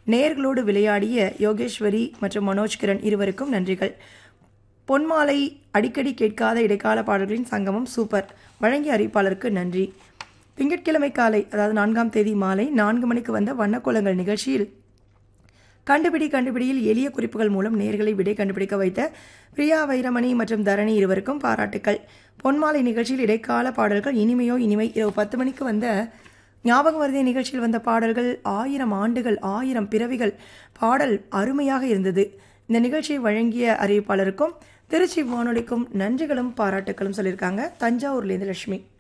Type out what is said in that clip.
நேர்களோடு விளையாடிய யோகேஸ்வரி மற்றும் மனோஜ் கிரண் இருவருக்கும் நன்றிகள் பொன்மாலை அடிக்கடி கேட்காத இடைக்கால பாடல்களின் சங்கமம் சூப்பர் வழங்கிய அறிவிப்பாளருக்கு நன்றி திங்கட்கிழமை காலை அதாவது நான்காம் தேதி மாலை நான்கு மணிக்கு வந்த வண்ணக்கோலங்கள் நிகழ்ச்சியில் கண்டுபிடி கண்டுபிடியில் எளிய குறிப்புகள் மூலம் நேர்களை விடை கண்டுபிடிக்க வைத்த பிரியா வைரமணி மற்றும் தரணி இருவருக்கும் பாராட்டுக்கள் பொன்மாலை நிகழ்ச்சியில் இடைக்கால பாடல்கள் இனிமையோ இனிமை இரவு பத்து மணிக்கு வந்த ஞாபகம் வருதிய நிகழ்ச்சியில் வந்த பாடல்கள் ஆயிரம் ஆண்டுகள் ஆயிரம் பிறவிகள் பாடல் அருமையாக இருந்தது இந்த நிகழ்ச்சியை வழங்கிய அறிவிப்பாளருக்கும் திருச்சி வானொலிக்கும் நன்றிகளும் பாராட்டுகளும் சொல்லியிருக்காங்க தஞ்சாவூர்லேருந்து லட்சுமி